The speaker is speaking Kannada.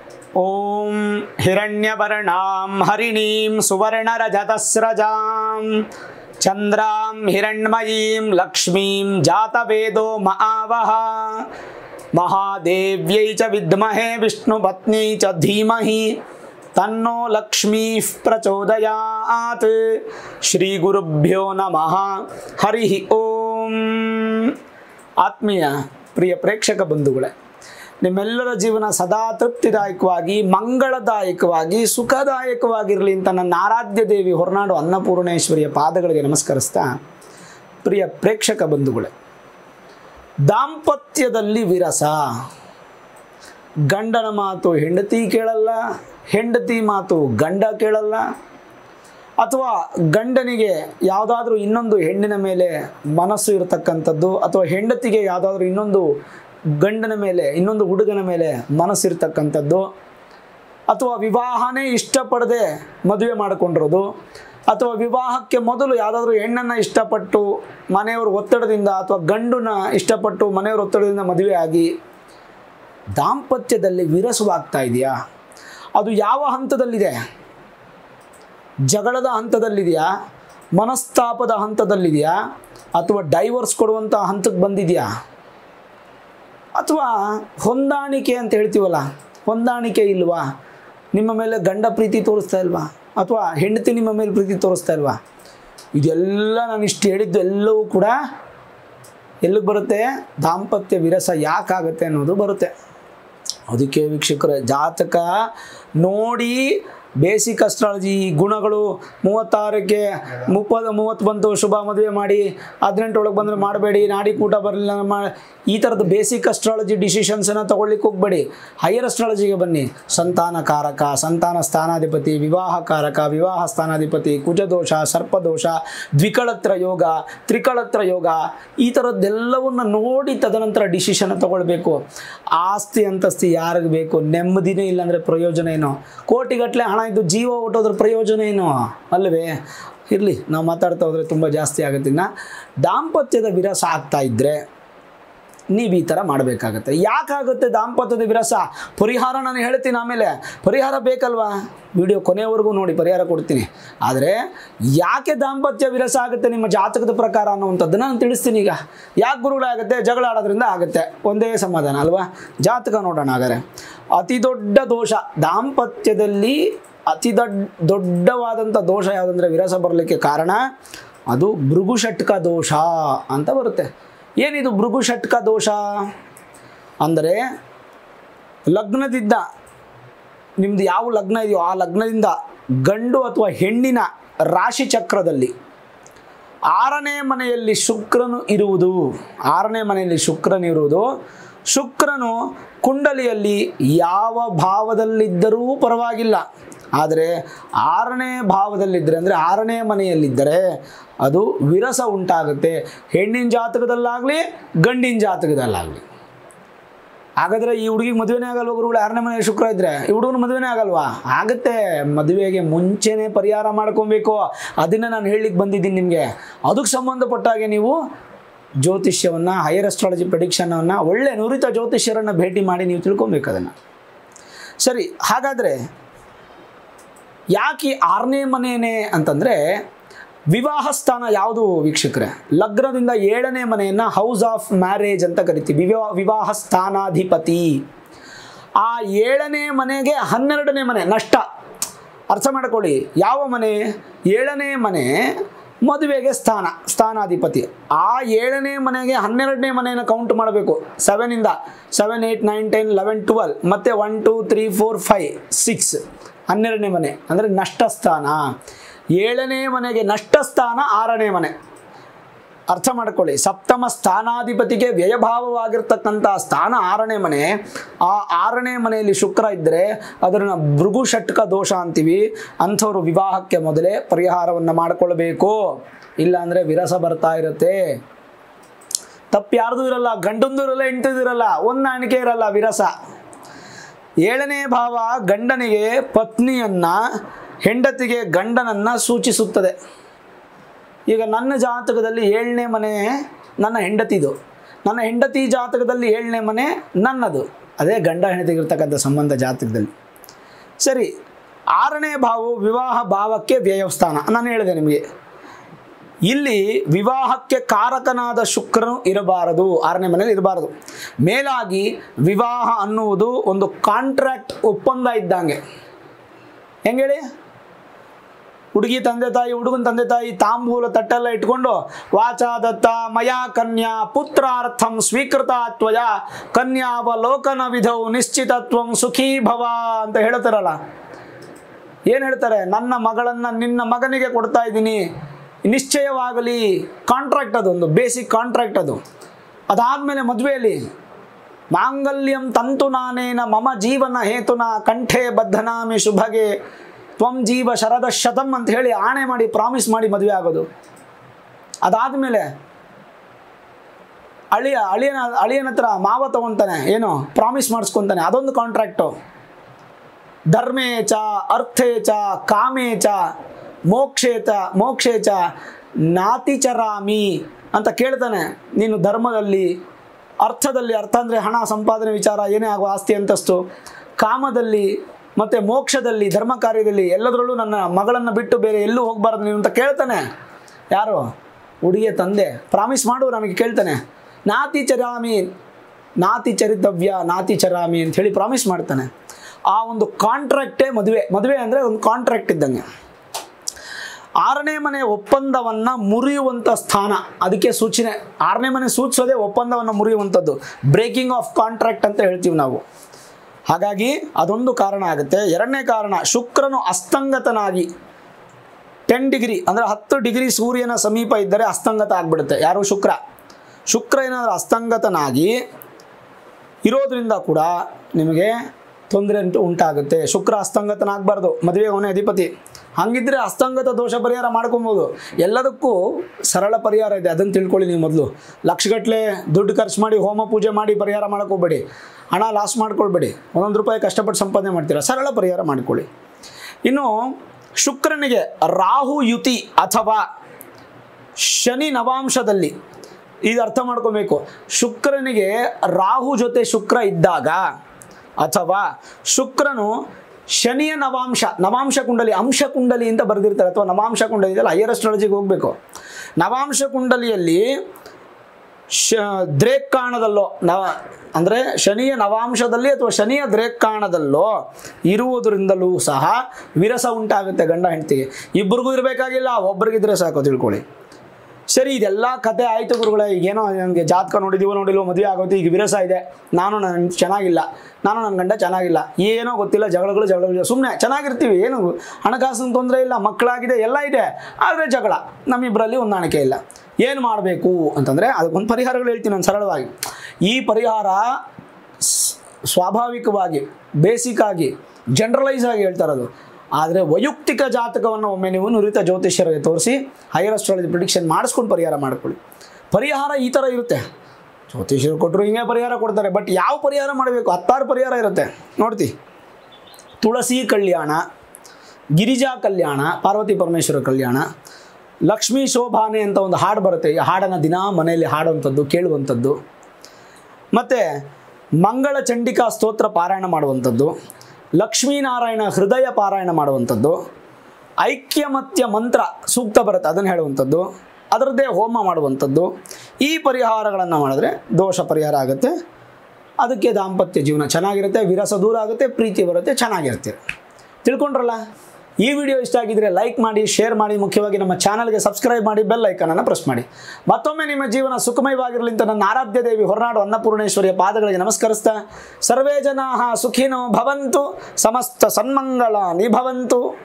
ॐ हिरण्यवर्णां हरिणीं सुवर्णरजतस्रजां चन्द्रां हिरण्मयीं लक्ष्मीं जातवेदो महावः महादेव्यै च विद्महे विष्णुपत्नी च धीमहि तन्नो लक्ष्मीः प्रचोदयात् श्रीगुरुभ्यो नमः हरिः ಓಂ ಆತ್ಮೀಯ ಪ್ರಿಯ ಪ್ರೇಕ್ಷಕ ಬಂಧುಗಳೇ ನಿಮ್ಮೆಲ್ಲರ ಜೀವನ ಸದಾ ತೃಪ್ತಿದಾಯಕವಾಗಿ ಮಂಗಳದಾಯಕವಾಗಿ ಸುಖದಾಯಕವಾಗಿರಲಿ ಅಂತ ನನ್ನ ಆರಾಧ್ಯ ದೇವಿ ಹೊರನಾಡು ಅನ್ನಪೂರ್ಣೇಶ್ವರಿಯ ಪಾದಗಳಿಗೆ ನಮಸ್ಕರಿಸ್ತಾ ಪ್ರಿಯ ಪ್ರೇಕ್ಷಕ ಬಂಧುಗಳೇ ದಾಂಪತ್ಯದಲ್ಲಿ ವಿರಸ ಗಂಡನ ಮಾತು ಹೆಂಡತಿ ಕೇಳಲ್ಲ ಹೆಂಡತಿ ಮಾತು ಗಂಡ ಕೇಳಲ್ಲ ಅಥವಾ ಗಂಡನಿಗೆ ಯಾವುದಾದ್ರೂ ಇನ್ನೊಂದು ಹೆಣ್ಣಿನ ಮೇಲೆ ಮನಸ್ಸು ಇರತಕ್ಕಂಥದ್ದು ಅಥವಾ ಹೆಂಡತಿಗೆ ಯಾವುದಾದ್ರೂ ಇನ್ನೊಂದು ಗಂಡನ ಮೇಲೆ ಇನ್ನೊಂದು ಹುಡುಗನ ಮೇಲೆ ಮನಸ್ಸಿರ್ತಕ್ಕಂಥದ್ದು ಅಥವಾ ವಿವಾಹನೇ ಇಷ್ಟಪಡದೆ ಮದುವೆ ಮಾಡಿಕೊಂಡಿರೋದು ಅಥವಾ ವಿವಾಹಕ್ಕೆ ಮೊದಲು ಯಾವುದಾದ್ರೂ ಹೆಣ್ಣನ್ನು ಇಷ್ಟಪಟ್ಟು ಮನೆಯವ್ರ ಒತ್ತಡದಿಂದ ಅಥವಾ ಗಂಡನ ಇಷ್ಟಪಟ್ಟು ಮನೆಯವ್ರ ಒತ್ತಡದಿಂದ ಮದುವೆ ಆಗಿ ದಾಂಪತ್ಯದಲ್ಲಿ ವಿರಸವಾಗ್ತಾ ಇದೆಯಾ ಅದು ಯಾವ ಹಂತದಲ್ಲಿದೆ ಜಗಳದ ಹಂತದಲ್ಲಿದೆಯಾ ಮನಸ್ತಾಪದ ಹಂತದಲ್ಲಿದೆಯಾ ಅಥವಾ ಡೈವರ್ಸ್ ಕೊಡುವಂಥ ಹಂತಕ್ಕೆ ಬಂದಿದೆಯಾ ಅಥವಾ ಹೊಂದಾಣಿಕೆ ಅಂತ ಹೇಳ್ತೀವಲ್ಲ ಹೊಂದಾಣಿಕೆ ಇಲ್ವಾ ನಿಮ್ಮ ಮೇಲೆ ಗಂಡ ಪ್ರೀತಿ ತೋರಿಸ್ತಾ ಇಲ್ವಾ ಅಥವಾ ಹೆಂಡತಿ ನಿಮ್ಮ ಮೇಲೆ ಪ್ರೀತಿ ತೋರಿಸ್ತಾ ಇಲ್ವಾ ಇದೆಲ್ಲ ನಾನು ಇಷ್ಟು ಹೇಳಿದ್ದು ಎಲ್ಲವೂ ಕೂಡ ಎಲ್ಲಿಗೆ ಬರುತ್ತೆ ದಾಂಪತ್ಯ ವಿರಸ ಯಾಕಾಗುತ್ತೆ ಅನ್ನೋದು ಬರುತ್ತೆ ಅದಕ್ಕೆ ವೀಕ್ಷಕರ ಜಾತಕ ನೋಡಿ ಬೇಸಿಕ್ ಅಸ್ಟ್ರಾಲಜಿ ಗುಣಗಳು ಮೂವತ್ತಾರಕ್ಕೆ ಮುಪ್ಪದು ಮೂವತ್ತು ಬಂತು ಶುಭ ಮದುವೆ ಮಾಡಿ ಹದಿನೆಂಟೊಳಗೆ ಬಂದರೆ ಮಾಡಬೇಡಿ ನಾಡಿ ಕೂಟ ಬರಲಿಲ್ಲ ಮಾ ಈ ಥರದ ಬೇಸಿಕ್ ಅಸ್ಟ್ರಾಲಜಿ ಡಿಸಿಷನ್ಸನ್ನು ತೊಗೊಳ್ಲಿಕ್ಕೆ ಹೋಗಬೇಡಿ ಹೈಯರ್ ಅಸ್ಟ್ರಾಲಜಿಗೆ ಬನ್ನಿ ಸಂತಾನ ಕಾರಕ ಸಂತಾನ ಸ್ಥಾನಾಧಿಪತಿ ವಿವಾಹ ಕಾರಕ ವಿವಾಹ ಸ್ಥಾನಾಧಿಪತಿ ಕುಜದೋಷ ಸರ್ಪದೋಷ ದ್ವಿಕಳತ್ರ ಯೋಗ ತ್ರಿಕಳತ್ರ ಯೋಗ ಈ ಥರದ್ದೆಲ್ಲವನ್ನು ನೋಡಿ ತದನಂತರ ಡಿಸಿಷನ್ ತಗೊಳ್ಬೇಕು ಆಸ್ತಿ ಅಂತಸ್ತಿ ಯಾರಿಗೆ ಬೇಕು ನೆಮ್ಮದಿನೇ ಇಲ್ಲಾಂದರೆ ಪ್ರಯೋಜನ ಏನು ಕೋಟಿಗಟ್ಟಲೆ ಹಣ ಇದ್ದು ಜೀವ ಹೊಟ್ಟೋದ್ರ ಪ್ರಯೋಜನ ಏನು ಅಲ್ವೇ ಇರಲಿ ನಾವು ಮಾತಾಡ್ತಾ ಹೋದರೆ ತುಂಬ ಜಾಸ್ತಿ ಆಗುತ್ತೆ ಇನ್ನು ದಾಂಪತ್ಯದ ವಿರಸ ಆಗ್ತಾ ಇದ್ದರೆ ನೀವು ಈ ಥರ ಮಾಡಬೇಕಾಗತ್ತೆ ಯಾಕಾಗುತ್ತೆ ದಾಂಪತ್ಯದ ವಿರಸ ಪರಿಹಾರ ನಾನು ಹೇಳ್ತೀನಿ ಆಮೇಲೆ ಪರಿಹಾರ ಬೇಕಲ್ವಾ ವಿಡಿಯೋ ಕೊನೆಯವರೆಗೂ ನೋಡಿ ಪರಿಹಾರ ಕೊಡ್ತೀನಿ ಆದರೆ ಯಾಕೆ ದಾಂಪತ್ಯ ವಿರಸ ಆಗುತ್ತೆ ನಿಮ್ಮ ಜಾತಕದ ಪ್ರಕಾರ ಅನ್ನುವಂಥದ್ದನ್ನು ನಾನು ತಿಳಿಸ್ತೀನಿ ಈಗ ಯಾಕೆ ಗುರುಗಳಾಗುತ್ತೆ ಜಗಳ ಆಡೋದ್ರಿಂದ ಆಗುತ್ತೆ ಒಂದೇ ಸಮಾಧಾನ ಅಲ್ವಾ ಜಾತಕ ನೋಡೋಣ ಹಾಗಾದರೆ ಅತಿ ದೊಡ್ಡ ದೋಷ ದಾಂಪತ್ಯದಲ್ಲಿ ಅತಿ ದೊಡ್ಡ ದೊಡ್ಡವಾದಂಥ ದೋಷ ಯಾವುದಂದರೆ ವಿರಸ ಬರಲಿಕ್ಕೆ ಕಾರಣ ಅದು ಭೃಗುಷಟ್ಕ ದೋಷ ಅಂತ ಬರುತ್ತೆ ಏನಿದು ಭೃಗುಷಟ್ಕ ದೋಷ ಅಂದರೆ ಲಗ್ನದಿಂದ ನಿಮ್ಮದು ಯಾವ ಲಗ್ನ ಇದೆಯೋ ಆ ಲಗ್ನದಿಂದ ಗಂಡು ಅಥವಾ ಹೆಣ್ಣಿನ ರಾಶಿ ಚಕ್ರದಲ್ಲಿ ಆರನೇ ಮನೆಯಲ್ಲಿ ಶುಕ್ರನು ಇರುವುದು ಆರನೇ ಮನೆಯಲ್ಲಿ ಶುಕ್ರನಿರುವುದು ಶುಕ್ರನು ಕುಂಡಲಿಯಲ್ಲಿ ಯಾವ ಭಾವದಲ್ಲಿದ್ದರೂ ಪರವಾಗಿಲ್ಲ ಆದರೆ ಆರನೇ ಭಾವದಲ್ಲಿದ್ದರೆ ಅಂದರೆ ಆರನೇ ಮನೆಯಲ್ಲಿದ್ದರೆ ಅದು ವಿರಸ ಉಂಟಾಗುತ್ತೆ ಹೆಣ್ಣಿನ ಜಾತಕದಲ್ಲಾಗಲಿ ಗಂಡಿನ ಜಾತಕದಲ್ಲಾಗಲಿ ಹಾಗಾದರೆ ಈ ಹುಡುಗಿಗೆ ಮದುವೆನೇ ಆಗಲ್ವ ಗುರುಗಳು ಆರನೇ ಮನೆ ಶುಕ್ರ ಇದ್ದರೆ ಈ ಹುಡುಗನ ಮದುವೆನೇ ಆಗಲ್ವಾ ಆಗುತ್ತೆ ಮದುವೆಗೆ ಮುಂಚೆನೇ ಪರಿಹಾರ ಮಾಡ್ಕೊಬೇಕು ಅದನ್ನು ನಾನು ಹೇಳಲಿಕ್ಕೆ ಬಂದಿದ್ದೀನಿ ನಿಮಗೆ ಅದಕ್ಕೆ ಸಂಬಂಧಪಟ್ಟಾಗೆ ನೀವು ಜ್ಯೋತಿಷ್ಯವನ್ನು ಹೈಯರ್ ಅಸ್ಟ್ರಾಲಜಿ ಪ್ರೆಡಿಕ್ಷನನ್ನು ಒಳ್ಳೆ ನುರಿತ ಜ್ಯೋತಿಷ್ಯರನ್ನು ಭೇಟಿ ಮಾಡಿ ನೀವು ತಿಳ್ಕೊಬೇಕು ಅದನ್ನು ಸರಿ ಹಾಗಾದರೆ ಯಾಕೆ ಆರನೇ ಮನೆಯೇ ಅಂತಂದರೆ ವಿವಾಹ ಸ್ಥಾನ ಯಾವುದು ವೀಕ್ಷಕರೇ ಲಗ್ನದಿಂದ ಏಳನೇ ಮನೆಯನ್ನು ಹೌಸ್ ಆಫ್ ಮ್ಯಾರೇಜ್ ಅಂತ ಕರಿತೀವಿ ವಿವಾಹ ವಿವಾಹ ಸ್ಥಾನಾಧಿಪತಿ ಆ ಏಳನೇ ಮನೆಗೆ ಹನ್ನೆರಡನೇ ಮನೆ ನಷ್ಟ ಅರ್ಥ ಮಾಡ್ಕೊಳ್ಳಿ ಯಾವ ಮನೆ ಏಳನೇ ಮನೆ ಮದುವೆಗೆ ಸ್ಥಾನ ಸ್ಥಾನಾಧಿಪತಿ ಆ ಏಳನೇ ಮನೆಗೆ ಹನ್ನೆರಡನೇ ಮನೆಯನ್ನು ಕೌಂಟ್ ಮಾಡಬೇಕು ಸೆವೆನಿಂದ seven eight nine ten eleven twelve ಮತ್ತು one two three four five six ಹನ್ನೆರಡನೇ ಮನೆ ಅಂದರೆ ನಷ್ಟ ಸ್ಥಾನ ಏಳನೇ ಮನೆಗೆ ನಷ್ಟ ಸ್ಥಾನ ಆರನೇ ಮನೆ ಅರ್ಥ ಮಾಡ್ಕೊಳ್ಳಿ ಸಪ್ತಮ ಸ್ಥಾನಾಧಿಪತಿಗೆ ವ್ಯಯಭಾವವಾಗಿರ್ತಕ್ಕಂಥ ಸ್ಥಾನ ಆರನೇ ಮನೆ ಆ ಆರನೇ ಮನೆಯಲ್ಲಿ ಶುಕ್ರ ಇದ್ದರೆ ಅದನ್ನು ಭೃಗು ಷಟ್ಕ ದೋಷ ಅಂತೀವಿ ಅಂಥವ್ರು ವಿವಾಹಕ್ಕೆ ಮೊದಲೇ ಪರಿಹಾರವನ್ನು ಮಾಡಿಕೊಳ್ಬೇಕು ಇಲ್ಲಾಂದರೆ ವಿರಸ ಬರ್ತಾ ಇರುತ್ತೆ ತಪ್ಪು ಯಾರ್ದು ಇರಲ್ಲ ಗಂಡಂದು ಇರಲ್ಲ ಹೆಂಡತಿದು ಇರಲ್ಲ ಹೊಂದಾಣಿಕೆ ಇರಲ್ಲ ವಿರಸ ಏಳನೇ ಭಾವ ಗಂಡನಿಗೆ ಪತ್ನಿಯನ್ನು ಹೆಂಡತಿಗೆ ಗಂಡನನ್ನು ಸೂಚಿಸುತ್ತದೆ ಈಗ ನನ್ನ ಜಾತಕದಲ್ಲಿ ಏಳನೇ ಮನೆ ನನ್ನ ಹೆಂಡತಿದು ನನ್ನ ಹೆಂಡತಿ ಜಾತಕದಲ್ಲಿ ಏಳನೇ ಮನೆ ನನ್ನದು ಅದೇ ಗಂಡ ಹೆಂಡತಿಗಿರ್ತಕ್ಕಂಥ ಸಂಬಂಧ ಜಾತಕದಲ್ಲಿ ಸರಿ ಆರನೇ ಭಾವವು ವಿವಾಹ ಭಾವಕ್ಕೆ ವ್ಯಯಸ್ಥಾನ ನಾನು ಹೇಳಿದೆ ನಿಮಗೆ ಇಲ್ಲಿ ವಿವಾಹಕ್ಕೆ ಕಾರಕನಾದ ಶುಕ್ರನು ಇರಬಾರದು ಆರನೇ ಮನೇಲಿ ಇರಬಾರದು ಮೇಲಾಗಿ ವಿವಾಹ ಅನ್ನುವುದು ಒಂದು ಕಾಂಟ್ರಾಕ್ಟ್ ಒಪ್ಪಂದ ಇದ್ದಂಗೆ ಹೆಂಗೆ ಹೇಳಿ ಹುಡುಗಿ ತಂದೆ ತಾಯಿ ಹುಡುಗನ ತಂದೆ ತಾಯಿ ತಾಂಬೂಲ ತಟ್ಟೆಲ್ಲ ಇಟ್ಕೊಂಡು ವಾಚಾದತ್ತ ಮಯಾ ಕನ್ಯಾ ಪುತ್ರಾರ್ಥಂ ಸ್ವೀಕೃತ ತ್ವಯ ಕನ್ಯಾವಲೋಕನ ವಿಧವು ನಿಶ್ಚಿತತ್ವಂ ಸುಖೀ ಭವ ಅಂತ ಹೇಳ್ತಾರಲ್ಲ ಏನು ಹೇಳ್ತಾರೆ ನನ್ನ ಮಗಳನ್ನು ನಿನ್ನ ಮಗನಿಗೆ ಕೊಡ್ತಾ ಇದ್ದೀನಿ ನಿಶ್ಚಯವಾಗಲಿ ಕಾಂಟ್ರಾಕ್ಟ್ ಅದೊಂದು ಬೇಸಿಕ್ ಕಾಂಟ್ರಾಕ್ಟ್ ಅದು ಅದಾದಮೇಲೆ ಮದುವೆಯಲ್ಲಿ ಮಾಂಗಲ್ಯಂ ತಂತು ನಾನೇನ ಮಮ ಜೀವನ ಹೇತುನ ಕಂಠೆ ಬದ್ಧನಾಮಿ ಶುಭಗೆ ತ್ವಂ ಜೀವ ಶರದ ಶತಂ ಅಂತ ಹೇಳಿ ಆಣೆ ಮಾಡಿ ಪ್ರಾಮಿಸ್ ಮಾಡಿ ಮದುವೆ ಆಗೋದು ಅದಾದಮೇಲೆ ಅಳಿಯ ಅಳಿಯನ ಅಳಿಯನ ಹತ್ರ ಮಾವ ತಗೊತಾನೆ ಏನು ಪ್ರಾಮಿಸ್ ಮಾಡಿಸ್ಕೊತಾನೆ ಅದೊಂದು ಕಾಂಟ್ರಾಕ್ಟು ಧರ್ಮೇ ಚ ಅರ್ಥೇ ಚ ಕಾಮೇ ಚ ಮೋಕ್ಷೇ ಚ ಮೋಕ್ಷೇ ಚ ನಾತಿಚರಾಮಿ ಅಂತ ಕೇಳ್ತಾನೆ ನೀನು ಧರ್ಮದಲ್ಲಿ ಅರ್ಥದಲ್ಲಿ ಅರ್ಥ ಅಂದರೆ ಹಣ ಸಂಪಾದನೆ ವಿಚಾರ ಏನೇ ಆಗೋ ಆಸ್ತಿ ಅಂತಸ್ತು ಕಾಮದಲ್ಲಿ ಮತ್ತು ಮೋಕ್ಷದಲ್ಲಿ ಧರ್ಮ ಕಾರ್ಯದಲ್ಲಿ ಎಲ್ಲದರಲ್ಲೂ ನನ್ನ ಮಗಳನ್ನು ಬಿಟ್ಟು ಬೇರೆ ಎಲ್ಲೂ ಹೋಗಬಾರ್ದು ನೀನು ಅಂತ ಕೇಳ್ತಾನೆ ಯಾರು ಹುಡುಗಿಯ ತಂದೆ ಪ್ರಾಮಿಸ್ ಮಾಡು ನನಗೆ ಕೇಳ್ತಾನೆ ನಾತಿ ಚರಾಮಿ ನಾತಿ ಚರಿತವ್ಯ ನಾತಿ ಚರಾಮಿ ಅಂತ ಹೇಳಿ ಪ್ರಾಮಿಸ್ ಮಾಡ್ತಾನೆ ಆ ಒಂದು ಕಾಂಟ್ರಾಕ್ಟೇ ಮದುವೆ ಮದುವೆ ಅಂದರೆ ಒಂದು ಕಾಂಟ್ರಾಕ್ಟ್ ಇದ್ದಂಗೆ ಆರನೇ ಮನೆ ಒಪ್ಪಂದವನ್ನು ಮುರಿಯುವಂಥ ಸ್ಥಾನ ಅದಕ್ಕೆ ಸೂಚನೆ ಆರನೇ ಮನೆ ಸೂಚಿಸೋದೇ ಒಪ್ಪಂದವನ್ನು ಮುರಿಯುವಂಥದ್ದು ಬ್ರೇಕಿಂಗ್ ಆಫ್ ಕಾಂಟ್ರಾಕ್ಟ್ ಅಂತ ಹೇಳ್ತೀವಿ ನಾವು ಹಾಗಾಗಿ ಅದೊಂದು ಕಾರಣ ಆಗುತ್ತೆ ಎರಡನೇ ಕಾರಣ ಶುಕ್ರನು ಅಸ್ತಂಗತನಾಗಿ ಟೆನ್ ಡಿಗ್ರಿ ಅಂದರೆ ಹತ್ತು ಡಿಗ್ರಿ ಸೂರ್ಯನ ಸಮೀಪ ಇದ್ದರೆ ಅಸ್ತಂಗತ ಆಗಿಬಿಡುತ್ತೆ ಯಾರು ಶುಕ್ರ ಶುಕ್ರ ಏನಾದರೂ ಅಸ್ತಂಗತನಾಗಿ ಇರೋದ್ರಿಂದ ಕೂಡ ನಿಮಗೆ ತೊಂದರೆ ಅಂತೂ ಉಂಟಾಗುತ್ತೆ ಶುಕ್ರ ಅಸ್ತಂಗತನಾಗಬಾರ್ದು ಮದುವೆ ಅವನೇ ಅಧಿಪತಿ ಹಾಗಿದ್ರೆ ಅಸ್ತಂಗತ ದೋಷ ಪರಿಹಾರ ಮಾಡ್ಕೊಬೋದು ಎಲ್ಲದಕ್ಕೂ ಸರಳ ಪರಿಹಾರ ಇದೆ ಅದನ್ನು ತಿಳ್ಕೊಳ್ಳಿ ನೀವು ಮೊದಲು ಲಕ್ಷಗಟ್ಟಲೆ ದುಡ್ಡು ಖರ್ಚು ಮಾಡಿ ಹೋಮ ಪೂಜೆ ಮಾಡಿ ಪರಿಹಾರ ಮಾಡ್ಕೋಬೇಡಿ ಹಣ ಲಾಸ್ ಮಾಡ್ಕೊಳ್ಬೇಡಿ ಒಂದೊಂದು ರೂಪಾಯಿ ಕಷ್ಟಪಟ್ಟು ಸಂಪಾದನೆ ಮಾಡ್ತೀರಾ ಸರಳ ಪರಿಹಾರ ಮಾಡ್ಕೊಳ್ಳಿ ಇನ್ನು ಶುಕ್ರನಿಗೆ ರಾಹು ಯುತಿ ಅಥವಾ ಶನಿ ನವಾಂಶದಲ್ಲಿ ಇದು ಅರ್ಥ ಮಾಡ್ಕೋಬೇಕು ಶುಕ್ರನಿಗೆ ರಾಹು ಜೊತೆ ಶುಕ್ರ ಇದ್ದಾಗ ಅಥವಾ ಶುಕ್ರನು ಶನಿಯ ನವಾಂಶ ನವಾಂಶ ಕುಂಡಲಿ ಅಂಶ ಕುಂಡಲಿ ಅಂತ ಬರೆದಿರ್ತಾರೆ ಅಥವಾ ನವಾಂಶ ಕುಂಡಲಿ ಇದೆಲ್ಲ ಹೈಯರ್ ಅಸ್ಟ್ರಾಲಜಿಗೆ ಹೋಗಬೇಕು ನವಾಂಶ ಕುಂಡಲಿಯಲ್ಲಿ ಶ ದ್ರೇಕ್ಕಾಣದಲ್ಲೋ ನವ ಅಂದರೆ ಶನಿಯ ನವಾಂಶದಲ್ಲಿ ಅಥವಾ ಶನಿಯ ದ್ರೇಕ್ಕಾಣದಲ್ಲೋ ಇರುವುದರಿಂದಲೂ ಸಹ ವಿರಸ ಉಂಟಾಗುತ್ತೆ ಗಂಡ ಹೆಂಡತಿಗೆ ಇಬ್ಬರಿಗೂ ಇರಬೇಕಾಗಿಲ್ಲ ಒಬ್ರಿಗಿದ್ರೆ ಸಾಕು ತಿಳ್ಕೊಳ್ಳಿ ಸರಿ ಇದೆಲ್ಲ ಕತೆ ಆಯಿತು ಗುರುಗಳೇ ಈಗೇನೋ ನನಗೆ ಜಾತಕ ನೋಡಿದೀವೋ ನೋಡಿಲ್ವೋ ಮದುವೆ ಆಗೋದು ಈಗ ವಿರಸ ಇದೆ ನಾನು ನನ್ನ ಚೆನ್ನಾಗಿಲ್ಲ ನಾನು ನನ್ನ ಗಂಡ ಚೆನ್ನಾಗಿಲ್ಲ ಏನೋ ಗೊತ್ತಿಲ್ಲ ಜಗಳಗಳು ಜಗಳಗಳು ಸುಮ್ಮನೆ ಚೆನ್ನಾಗಿರ್ತೀವಿ ಏನು ಹಣಕಾಸಿನ ತೊಂದರೆ ಇಲ್ಲ ಮಕ್ಕಳಾಗಿದೆ ಎಲ್ಲ ಇದೆ ಆದರೆ ಜಗಳ ನಮ್ಮಿಬ್ಬರಲ್ಲಿ ಹೊಂದಾಣಿಕೆ ಇಲ್ಲ ಏನು ಮಾಡಬೇಕು ಅಂತಂದರೆ ಅದಕ್ಕೊಂದು ಪರಿಹಾರಗಳು ಹೇಳ್ತೀನಿ ನಾನು ಸರಳವಾಗಿ ಈ ಪರಿಹಾರ ಸ್- ಸ್ವಾಭಾವಿಕವಾಗಿ ಬೇಸಿಕ್ ಆಗಿ ಜನರಲೈಸ್ ಆಗಿ ಹೇಳ್ತಾರದು ಆದರೆ ವೈಯಕ್ತಿಕ ಜಾತಕವನ್ನು ಒಮ್ಮೆ ನೀವು ನುರಿತ ಜ್ಯೋತಿಷ್ಯರಿಗೆ ತೋರಿಸಿ ಹೈಯರ್ ಅಸ್ಟ್ರಾಲಜಿ ಪ್ರಿಡಿಕ್ಷನ್ ಮಾಡಿಸ್ಕೊಂಡು ಪರಿಹಾರ ಮಾಡ್ಕೊಳ್ಳಿ ಪರಿಹಾರ ಈ ಥರ ಇರುತ್ತೆ ಜ್ಯೋತಿಷ್ಯರು ಕೊಟ್ಟರು ಹಿಂಗೆ ಪರಿಹಾರ ಕೊಡ್ತಾರೆ ಬಟ್ ಯಾವ ಪರಿಹಾರ ಮಾಡಬೇಕು ಹತ್ತಾರು ಪರಿಹಾರ ಇರುತ್ತೆ ನೋಡ್ತಿ ತುಳಸಿ ಕಲ್ಯಾಣ ಗಿರಿಜಾ ಕಲ್ಯಾಣ ಪಾರ್ವತಿ ಪರಮೇಶ್ವರ ಕಲ್ಯಾಣ ಲಕ್ಷ್ಮೀ ಶೋಭಾನೆ ಅಂತ ಒಂದು ಹಾಡು ಬರುತ್ತೆ ಈ ಹಾಡನ್ನು ದಿನಾ ಮನೆಯಲ್ಲಿ ಹಾಡುವಂಥದ್ದು ಕೇಳುವಂಥದ್ದು ಮತ್ತು ಮಂಗಳ ಚಂಡಿಕಾ ಸ್ತೋತ್ರ ಪಾರಾಯಣ ಮಾಡುವಂಥದ್ದು ಲಕ್ಷ್ಮೀನಾರಾಯಣ ಹೃದಯ ಪಾರಾಯಣ ಮಾಡುವಂಥದ್ದು ಐಕ್ಯಮತ್ಯ ಮಂತ್ರ ಸೂಕ್ತ ಬರುತ್ತೆ ಅದನ್ನು ಹೇಳುವಂಥದ್ದು ಅದರದ್ದೇ ಹೋಮ ಮಾಡುವಂಥದ್ದು ಈ ಪರಿಹಾರಗಳನ್ನು ಮಾಡಿದ್ರೆ ದೋಷ ಪರಿಹಾರ ಆಗುತ್ತೆ ಅದಕ್ಕೆ ದಾಂಪತ್ಯ ಜೀವನ ಚೆನ್ನಾಗಿರುತ್ತೆ ವಿರಸ ದೂರ ಆಗುತ್ತೆ ಪ್ರೀತಿ ಬರುತ್ತೆ ಚೆನ್ನಾಗಿರುತ್ತೆ ತಿಳ್ಕೊಂಡ್ರಲ್ಲ ಈ ವಿಡಿಯೋ ಇಷ್ಟ ಆಗಿದ್ರೆ ಲೈಕ್ ಮಾಡಿ ಶೇರ್ ಮಾಡಿ ಮುಖ್ಯವಾಗಿ ನಮ್ಮ ಚಾನಲ್ಗೆ ಸಬ್ಸ್ಕ್ರೈಬ್ ಮಾಡಿ ಬೆಲ್ ಐಕನನ್ನು ಪ್ರೆಸ್ ಮಾಡಿ ಮತ್ತೊಮ್ಮೆ ನಿಮ್ಮ ಜೀವನ ಸುಖಮಯವಾಗಿರಲಿ ಅಂತ ನನ್ನ ಆರಾಧ್ಯ ದೇವಿ ಹೊರನಾಡು ಅನ್ನಪೂರ್ಣೇಶ್ವರಿಯ ಪಾದಗಳಿಗೆ ನಮಸ್ಕರಿಸ್ತಾ ಸರ್ವೇ ಜನಾ ಸುಖಿನೋ ಭವಂತು ಸಮಸ್ತ ಸನ್ಮಂಗಳ ನಿಭವಂತು